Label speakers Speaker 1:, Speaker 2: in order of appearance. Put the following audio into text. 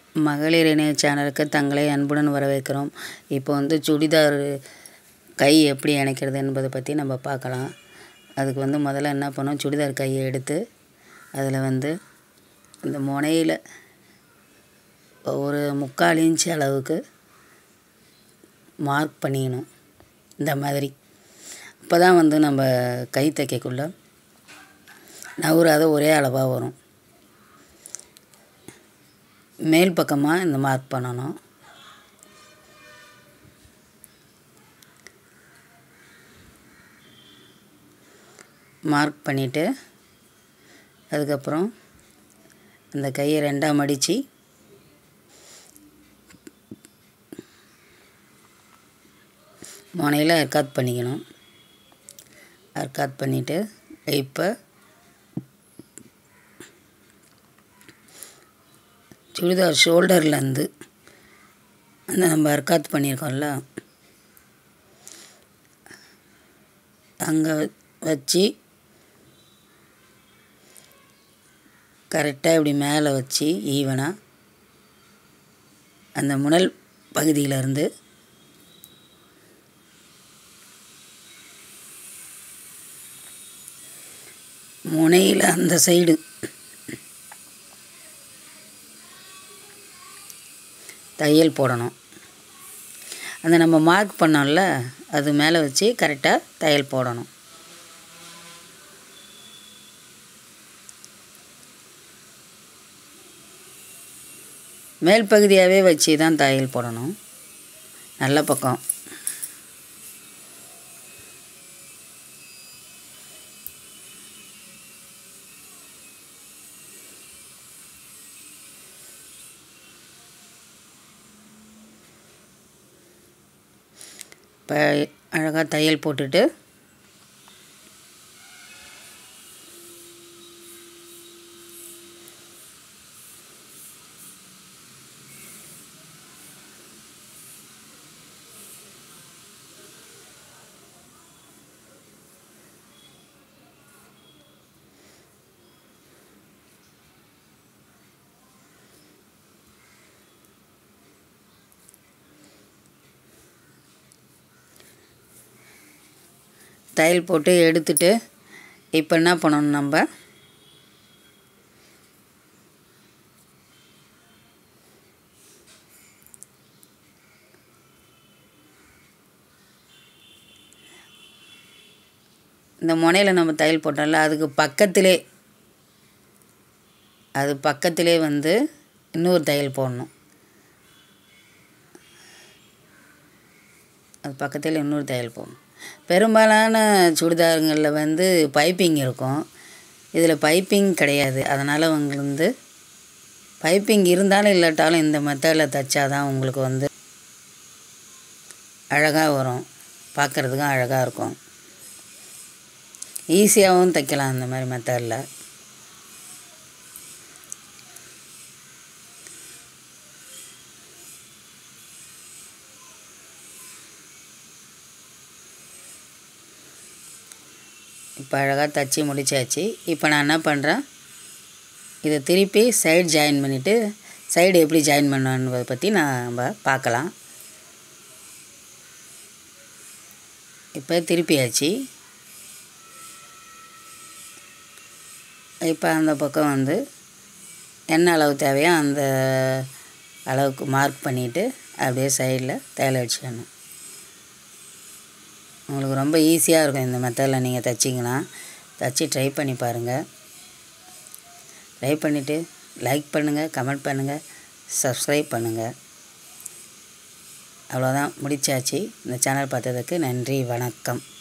Speaker 1: மகளிர் இணைய சேனலுக்கு தங்களை அன்புடன் வரவேற்கிறோம் இப்போ வந்து சுடிதார் கை எப்படி இணைக்கிறது என்பதை பற்றி நம்ம பார்க்கலாம் அதுக்கு வந்து முதல்ல என்ன பண்ணோம் சுடிதார் கையை எடுத்து அதில் வந்து இந்த முனையில் ஒரு முக்கால் இன்ச் அளவுக்கு மார்க் பண்ணிக்கணும் இந்த மாதிரி அப்போ தான் வந்து நம்ம கை தைக்கக்குள்ள நவுறாத ஒரே அளவாக வரும் மேல் பக்கமாக இந்த மார்க் பண்ணணும் மார்க் பண்ணிவிட்டு அதுக்கப்புறம் அந்த கையை ரெண்டாக மடித்து முனையில் அர்க்காத் பண்ணிக்கணும் அர்க்காத் பண்ணிவிட்டு இப்போ சுடிதார் ஷோல்டர்லேருந்து அந்த நம்ம அர்க்காத் பண்ணியிருக்கோம்ல அங்கே வச்சு கரெக்டாக இப்படி மேலே வச்சு ஈவனாக அந்த முனல் பகுதியிலேருந்து முனையில் அந்த சைடு தையல் போடணும் அந்த நம்ம மார்க் பண்ணோம்ல அது மேலே வச்சு கரெக்டாக தையல் போடணும் மேல் பகுதியாகவே வச்சு தான் தையல் போடணும் நல்ல பக்கம் இப்போ அழகாக தையல் போட்டுட்டு தையல் போட்டு எடுத்துட்டு இப்போ என்ன பண்ணணும் நம்ம இந்த முனையில் நம்ம தையல் போட்டோம்ல அதுக்கு பக்கத்திலே அது பக்கத்திலே வந்து இன்னொரு தையல் போடணும் அது பக்கத்தில் இன்னொரு தையல் போடணும் பெரும்பாலான சுடிதாருங்களில் வந்து பைப்பிங் இருக்கும் இதில் பைப்பிங் கிடையாது அதனால் உங்களுக்கு வந்து பைப்பிங் இருந்தாலும் இல்லாட்டாலும் இந்த மெத்தடில் தைச்சாதான் உங்களுக்கு வந்து அழகாக வரும் பார்க்குறதுக்கும் அழகாக இருக்கும் ஈஸியாகவும் தைக்கலாம் இந்த மாதிரி மெத்தடில் இப்போ அழகாக தைச்சி முடிச்சாச்சு இப்போ நான் என்ன பண்ணுறேன் இதை திருப்பி சைடு ஜாயின் பண்ணிவிட்டு சைடு எப்படி ஜாயின் பண்ணணுன்றதை பற்றி நான் நம்ம பார்க்கலாம் இப்போ திருப்பியாச்சு இப்போ அந்த பக்கம் வந்து என்ன அளவு தேவையோ அந்த அளவுக்கு மார்க் பண்ணிவிட்டு அப்படியே சைடில் தையல் அடிச்சிடணும் உங்களுக்கு ரொம்ப ஈஸியாக இருக்கும் இந்த மெத்தடில் நீங்கள் தைச்சிங்கன்னா தைச்சி ட்ரை பண்ணி பாருங்கள் ட்ரை பண்ணிவிட்டு லைக் பண்ணுங்கள் கமெண்ட் பண்ணுங்கள் சப்ஸ்கிரைப் பண்ணுங்கள் அவ்வளோதான் முடிச்சாச்சு இந்த சேனல் பார்த்ததுக்கு நன்றி வணக்கம்